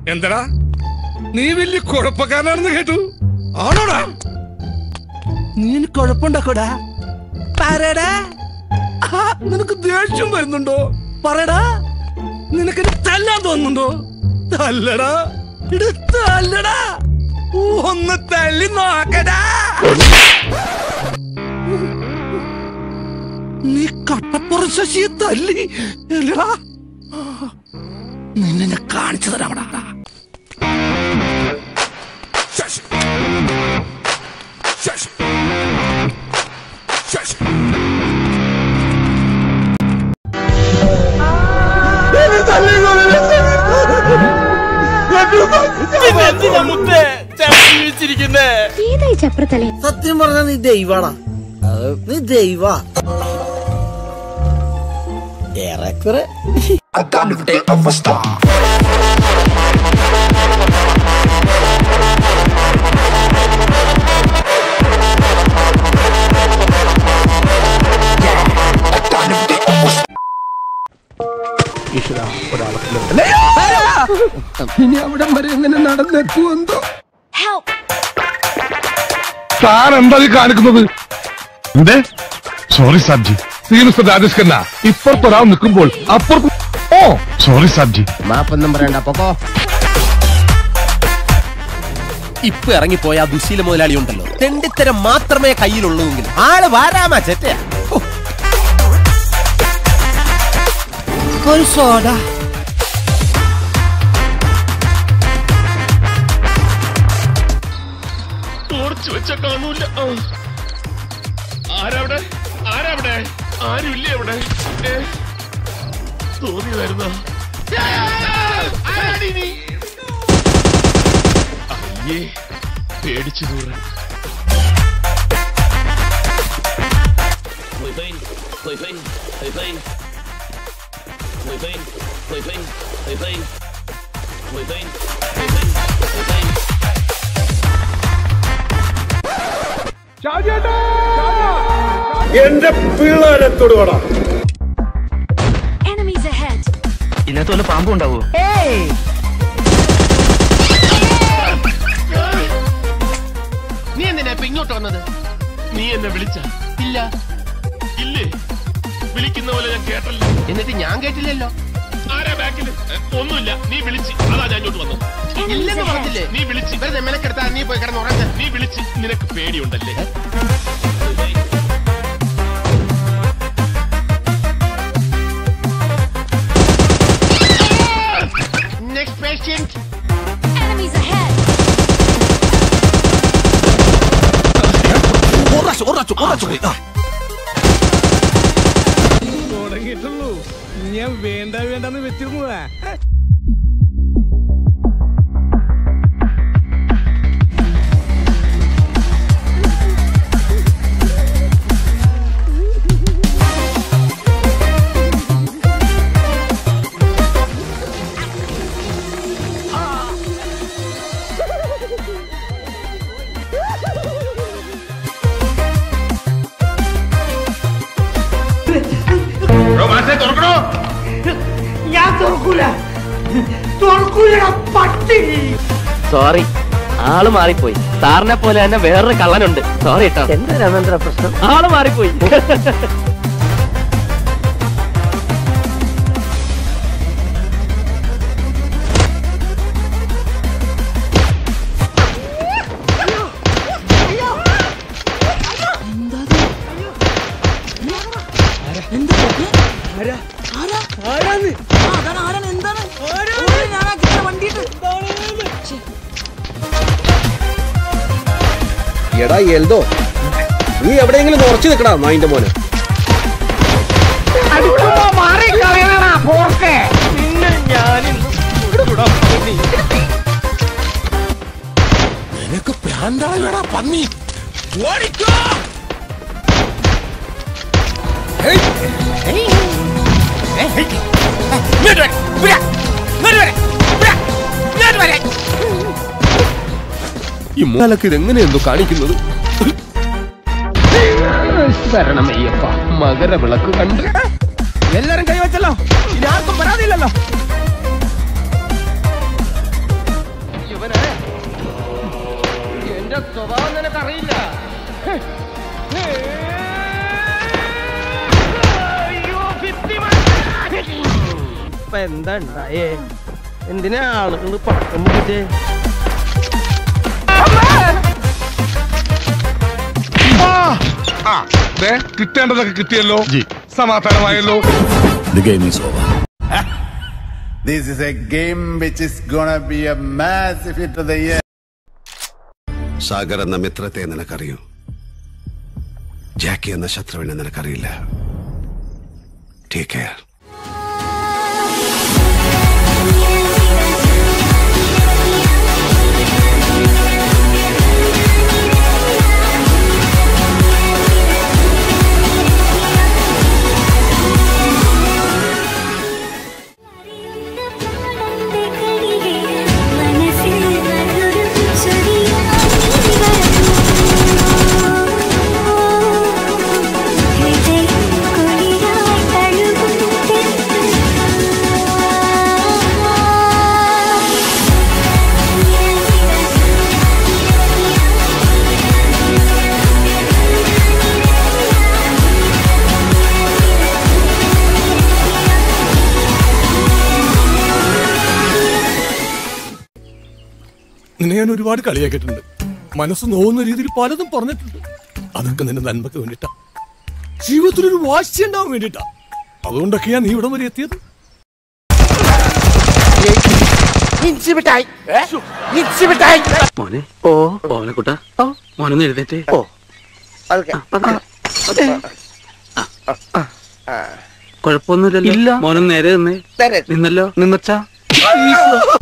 എന്തടാ നീ വലിയ കുഴപ്പക്കാരനാണെന്ന് കേട്ടു ആണോടാ നീ കുഴപ്പമുണ്ടാക്കോടാ പറയടാ ആ, നിനക്ക് ദേഷ്യം വരുന്നുണ്ടോ പറയടാ നിനക്ക് എന്നെ തല്ലാൻ തോന്നുന്നുണ്ടോ തല്ലടാ ഇട് തല്ലടാ ഒന്ന് തല്ലി നോക്കടാ നീ കട്ടപ്പുറം ശശിയെ തല്ലി അല്ലടാ നിന്നെ ഞാൻ കാണിച്ചു തരാമടാ ശശി ശശി ശശി ഏതായി ചപ്രത്തലേ സത്യം പറഞ്ഞ നീ ദൈവാടാ അത് നീ ദൈവ ഏറെക്കുറെ ഇനി അവിടെ വരെ എങ്ങനെ നടന്നെത്തുമെന്തോ Help! താൻ എന്താ ഈ കാണിക്കുന്നത് എന്തേ സോറി സാബ്ജി സീ മിസ്റ്റർ രാജേഷ് ഖന്ന ഇപ്പുറത്തൊരാൾ നിൽക്കുമ്പോൾ അപ്പുറത്ത് ഓ സോറി സാബ്ജി മാപ്പൊന്നും പറയണ്ട പൊക്കോ ഇപ്പൊ ഇറങ്ങിപ്പോയ ആ ദുശീല മുതലാളി ഉണ്ടല്ലോ തെണ്ടിത്തരം മാത്രമേ കയ്യിലുള്ളൂവെങ്കിൽ ആള് വാരാമാ ചെറ്റ ഒരു സോഡ ഓർച്ചു വെച്ച കാണൂല ആ. ആരവിടെ ആരവിടെ ആരുമില്ലേ അവിടെ ഏ? തോന്നിയതായിരുന്നോ ആ, ആരാടി നീ? അയ്യേ പേടിച്ചു ദൂരം Enemies ahead! ഇതിനകത്ത് വല്ല പാമ്പും ഉണ്ടാവോ നീ എന്തിനാ ഇപ്പൊ ഇങ്ങോട്ട് വന്നത് നീ എന്നെ വിളിച്ച ഇല്ല ഇല്ലേ വിളിക്കുന്ന പോലെ ഞാൻ കേട്ടല്ലോ എന്നിട്ട് ഞാൻ കേട്ടില്ലല്ലോ ആരാ ബാക്കില് ഒന്നുമില്ല നീ വിളിച്ച് അതാ ഞാൻ ഇങ്ങോട്ട് വന്നത് ഇല്ലെന്ന് പറഞ്ഞില്ലേ നീ വിളിച്ച് വെറുതെ മെനക്കെടുത്താ നീ പോയി കിടന്ന് ഉറങ്ങ നീ വിളിച്ച് നിനക്ക് പേടിയുണ്ടല്ലേ നെക്സ്റ്റ് പേഷ്യന്റ് Enemies ahead! തുടങ്ങിയിട്ടുള്ളൂ ഞാൻ വേണ്ട വേണ്ടെന്ന് വെച്ചിരുന്നതാ സോറി ആള് മാറിപ്പോയി സാറിനെ പോലെ തന്നെ വേറൊരു കള്ളനുണ്ട് സോറി കേട്ടോ എന്താ രാമേന്ദ്ര പ്രശ്നം ആള് മാറിപ്പോയി എടാ എൽദോ നീ എവിടെയെങ്കിലും ഉറച്ചു നിൽക്കടാ നായിന്റെ മോനെ നിനക്ക് പ്രാന്താളാ പന്നി ഓടിക്കോ ഈ മൂലക്ക് ഇതെങ്ങനെയെന്തോ കാണിക്കുന്നത് ശരണമയ്യപ്പ മകരവിളക്ക് കണ്ട് എല്ലാരും കൈവച്ചല്ലോ ഇനി ആർക്കും പരാതിയില്ലല്ലോ ഇപ്പൊ എന്താ ഉണ്ടായേ എന്തിനാ ആളുകൾ പടക്കം പിടിച്ചേ ആ ദേ കിട്ടേണ്ടതൊക്കെ കിട്ടിയല്ലോ സമാധാനമായല്ലോ The game is over. This is a game which is gonna be a massive hit of the year. Sagar എന്ന മിത്രത്തെ നിനക്കറിയൂ ജാക്കി എന്ന ശത്രുവിനെ നിനക്കറിയില്ല ടേക്ക് കെയർ മനസ്സിൽ നല്ലൊരു നിന്നെ ഞാൻ ഒരുപാട് കളിയാക്കിയിട്ടുണ്ട് മനസ്സ് നോവുന്ന രീതിയിൽ പലതും പറഞ്ഞിട്ടുണ്ട് അതൊക്കെ നിന്റെ നന്മക്ക് വേണ്ടിട്ടാ ജീവിതത്തിൽ ഒരു വാശി ഉണ്ടാവാൻ വേണ്ടിട്ടാ അതുകൊണ്ടൊക്കെയാ നീ ഇവിടം വരെ എത്തിയത് മോനെ ഓ ഓനെ കുട്ട മോനൊന്ന് എഴുന്നേറ്റ് ഓ കുഴപ്പമൊന്നുമില്ലല്ലോ മോനും നേരെ നിന്നേ നിന്നല്ലോ നിന്നച്ചാ